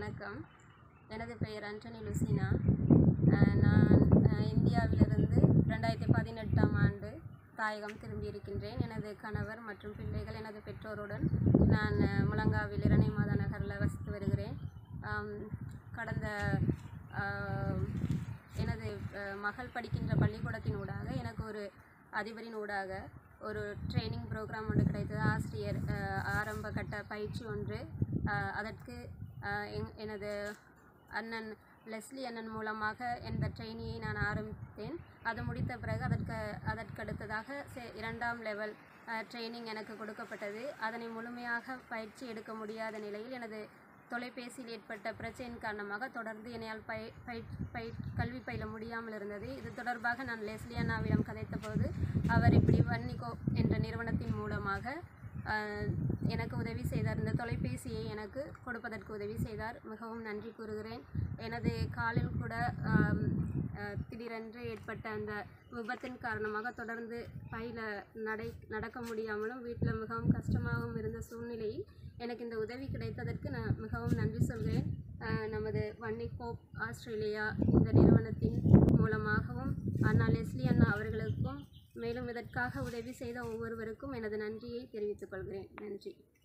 வணக்கம் எனது பெயர் அண்டனி லுசினா அஹ் நான் அஹ், இந்தியாவிலிருந்து ரெண்டாயிரத்தி பதினெட்டாம் ஆண்டு தாயகம் திரும்பியிருக்கின்றேன் எனது கணவர் மற்றும் பிள்ளைகள் எனது பெற்றோருடன் நான் அஹ், முழங்காவில் இரணை மாதா நகரில் வசித்து வருகிறேன் ஆம், கடந்த ஆம், எனது அஹ், மகள் படிக்கின்ற பள்ளிக்கூடத்தின் ஊடாக எனக்கு ஒரு அதிபரின் ஊடாக ஒரு ட்ரைனிங் ப்ரோக்ராம் ஒன்று கிடைத்தது ஆசிரியர் அஹ், ஆரம்ப கட்ட பயிற்சி ஒன்று அஹ், அதற்கு அஹ், எங்- எனது அண்ணன் லெஸ்லி அண்ணன் மூலமாக இந்த ட்ரெயினியை நான் ஆரம்பித்தேன் அது முடித்த பிறகு அதற்கு அதற்கடுத்ததாக செ- இரண்டாம் லெவல் ட்ரைனிங் எனக்கு கொடுக்கப்பட்டது அதனை முழுமையாக பயிற்சி எடுக்க முடியாத நிலையில் எனது தொலைபேசியில் ஏற்பட்ட பிரச்சனையின் காரணமாக தொடர்ந்து என்னையால் பய பய பய கல்வி பயில முடியாமல் இருந்தது இது தொடர்பாக நான் லெஸ்லி அண்ணாவிடம் கதைத்தபோது அவர் இப்படி வன்னிகோ என்ற நிறுவனத்தின் மூலமாக ஆஹ், எனக்கு உதவி செய்தார் இந்த தொலைபேசியை எனக்கு கொடுப்பதற்கு உதவி செய்தார் மிகவும் நன்றி கூறுகிறேன் எனது காலில் கூட ஆம், ஆஹ், திடீரென்று ஏற்பட்ட அந்த விபத்தின் காரணமாக தொடர்ந்து பயில நடை நடக்க முடியாமலும் வீட்டில் மிகவும் கஷ்டமாகவும் இருந்த சூழ்நிலையில் எனக்கு இந்த உதவி கிடைத்ததற்கு நான் மிகவும் நன்றி சொல்கிறேன் ஆஹ், நமது வன்னி கோப் ஆஸ்திரேலியா இந்த நிறுவனத்தின் மூலமாகவும் அண்ணா லெஸ்லி அண்ணா அவர்களுக்கும் மேலும் இதற்காக உதவி செய்த ஒவ்வொருவருக்கும் எனது நன்றியை தெரிவித்துக் கொள்கிறேன் நன்றி